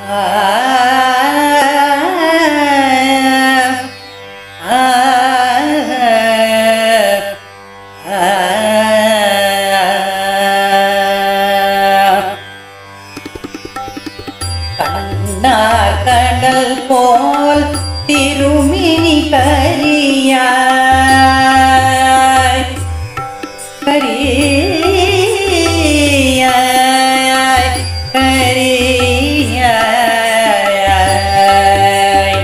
கண்ணார் கடல் போல் திருமினி கரியாய் கரியாய் கரியாய்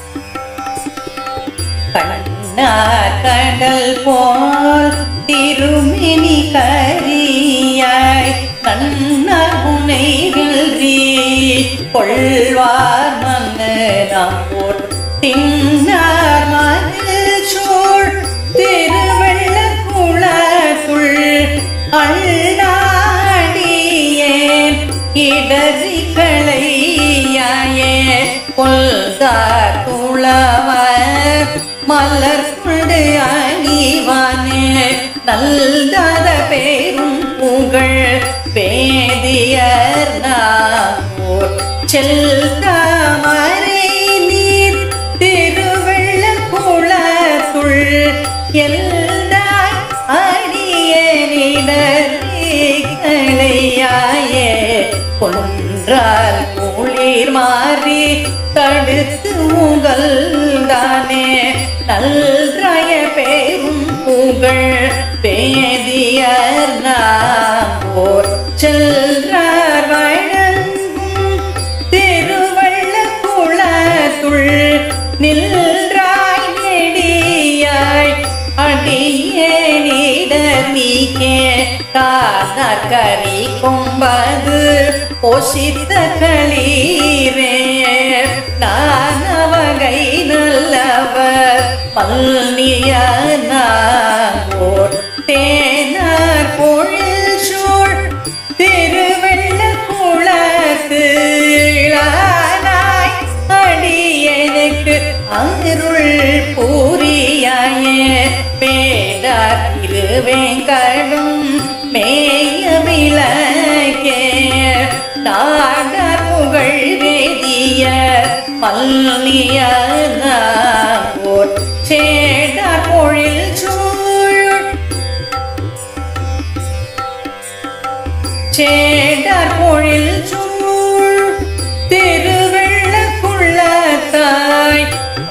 கண்ணார் கடல் போல் திருமினி கரியாய் கண்ணார் புனைகின்றி கொள்வார் மன்னனாம் போர் தின்னார் மதில் சூழ் திருவெள்ள குளத்துள் அள்ளாடியேன் இடறி களையாயே கொள்தார் துளவர் மலர் கொண்டு அணிவானே நல்லத பேரும் புகழ் பேதியர் நாமோர் செல்தாமரை நீர் திருவெள்ள குளத்துள் எல்லாய் அடியனிடர்களையாயே கொன்றால் குளிர் மாறி தடுத்து உகழ்ந்தானே நல்றாய பேரும் புகழ் பேதியர் நாமோர் செல்றார் வழங்கும் திருவள்ள குளத்துள் நின்றாய் நெடியாய் அடியேனிடர் நீக்கே காதார் கறி கொம்பது பொசித்த களீரே நானவகை நல்லவர் மல்லிய நாங்கோர் தேனார் பொழில் சூழ் திருவெள்ள குளத்து இளானாய் அடியனுக்கு அருள் பூரியாயே பேடார் திருவேங்கடும் மேய விளக்கே நாடார் புகழ் வேதிய மல்லிய ஓர் சேடார் பொழில் சூழ் சேடார் பொழில் சூழ் திருவெள்ள குள்ளத்தாய்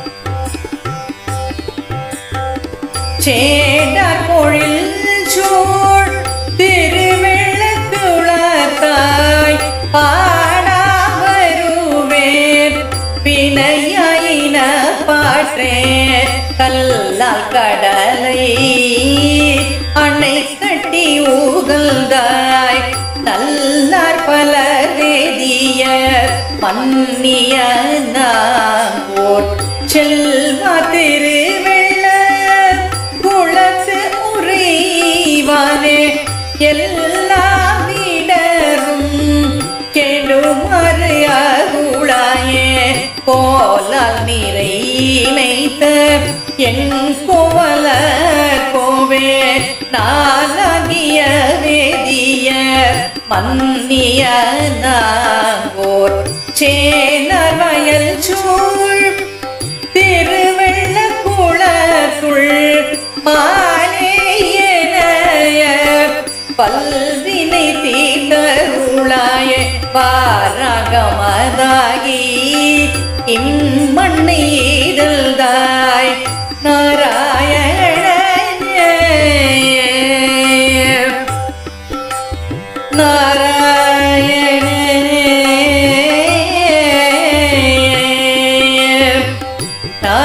சேடார் பொழில் சூழ் திருவெள்ள குளத்தாய் பாடா வருவேன் பிணையாயின பாற்றே கல்லால் கடலை அணை கட்டி ஊகந்தாய் நல்லார் பலர் வேதிய மன்னிய நாங்கோர் செல்வா திருவெள்ள குளத்து உறைவானே எல்லா விடரும் கெடுமறு அருளாயே கோலால் நிறை இணைத்த என் கோவல கோவே நாளாகிய வேதிய மன்னிய நாங்கோர் சேனர் வயல் சூழ் திருவெள்ள குளத்துள் மாலேயனைய பல்வினை தீர்ந்தருளாய பாரகமதாகி இம்மண்ணை ஈதல்தாய் நாராயண நாராயண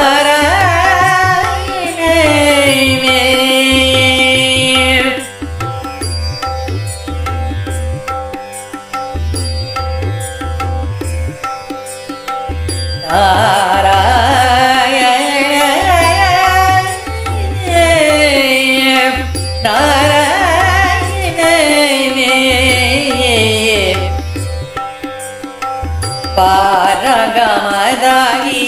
நாராயண பாரகமதாகி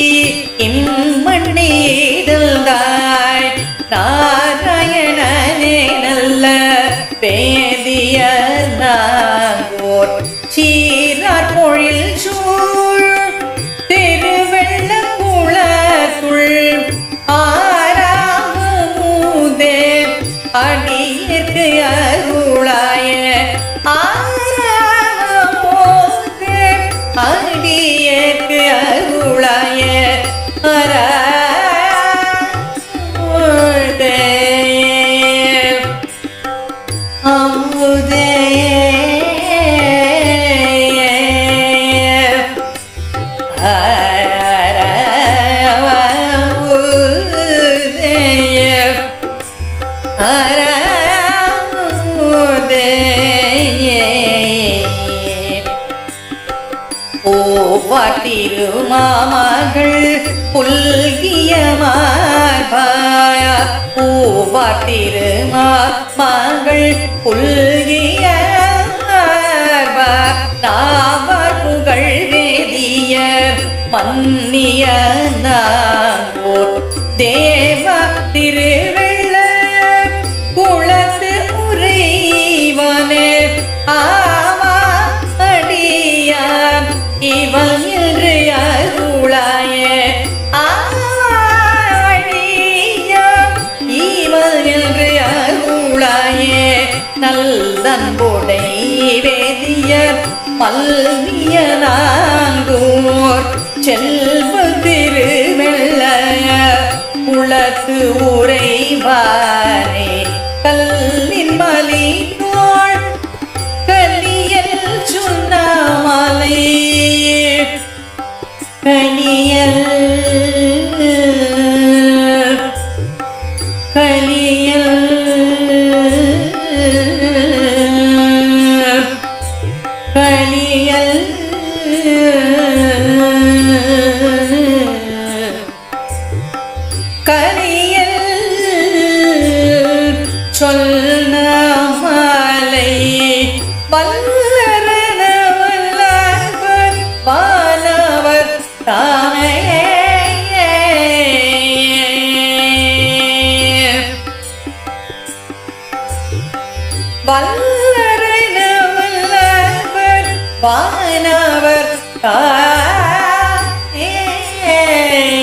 இம்மண்ணீதல்தாய் நாராயணனே நல்ல பேதிய நாங்கோர் சீரார் பொழில் சூழ் அமுதே திருமாமகள் புல்கிய மார்பாய பூவாட்டிருமா மகள் புல்கிய மார்பா நாவர் புகழ் வேதியர் மன்னிய நாங்கோர் தேவ திருவெள்ள குளத்து உறைவனே ஆவா அடியார் இவன் என்று அருளாய ஆவாழியார் இவன் என்று அருளாய நல்லன்புடை வேதியர் மல்விய நாங்கூர் செல்வ திருவெள்ள குளத்து உறைவானே கல்லின் மலி தோள் கலியல் சுண்ணாமலை கலியல் கலியல் கலியல் கலியல் சொன்ன மாலை வல்லரன வல்லவர் வானவர் தாமே வல்லரன வல்லவர் வானவர் தாமே